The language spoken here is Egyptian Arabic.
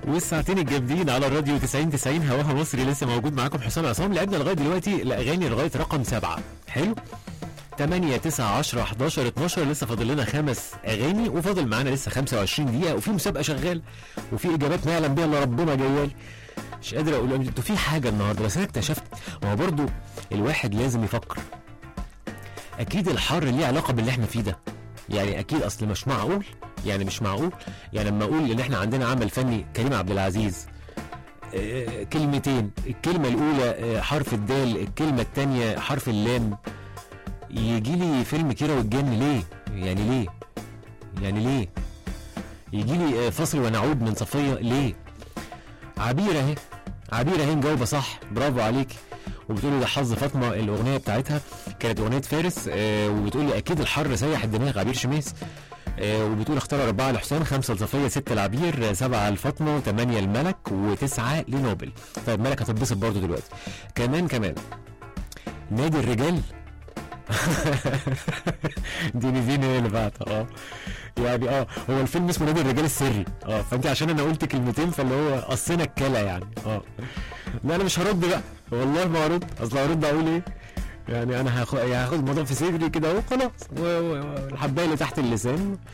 والساعتين الجامدين على الراديو 90 90 هواها مصري لسه موجود معاكم حسام عصام لعبنا لغايه دلوقتي الاغاني لغايه رقم سبعه حلو 8 9 10 11 12 لسه فاضل لنا خمس اغاني وفاضل معانا لسه 25 دقيقه وفي مسابقه شغال وفي اجابات ما يعلم بها الا ربنا جايه مش قادر اقول انتوا في حاجه النهارده بس انا اكتشفت ما هو برضو الواحد لازم يفكر اكيد الحر ليه علاقه باللي احنا فيه ده يعني اكيد اصل مش معقول يعني مش معقول يعني لما اقول ان احنا عندنا عمل فني كريم عبد العزيز آه، كلمتين الكلمه الاولى آه، حرف الدال الكلمه الثانيه حرف اللام يجي لي فيلم كيرة والجن ليه يعني ليه يعني ليه يجي لي آه، فصل ونعود من صفيه ليه عبير اهي عبير اهي مجاوبه صح برافو عليك وبتقولي ده حظ فاطمه الاغنيه بتاعتها كانت اغنيه فارس آه وبتقولي اكيد الحر سيح الدماغ عبير شميس آه وبتقول اختار أربعة لحسام خمسة لصفية ستة لعبير آه، سبعة لفاطمة ثمانية لملك وتسعة لنوبل طيب ملك هتتبسط برضو دلوقتي كمان كمان نادي الرجال دي نيفين هي اللي بعتها اه يعني اه هو الفيلم اسمه نادي الرجال السري اه فانت عشان انا قلت كلمتين فاللي هو قصينا الكلى يعني اه لا انا مش هرد بقى والله ما هرد اصل هرد اقول ايه يعني انا هاخد يعني هاخد الموضوع في صدري كده اهو خلاص و- و- والحبايه اللي تحت اللسان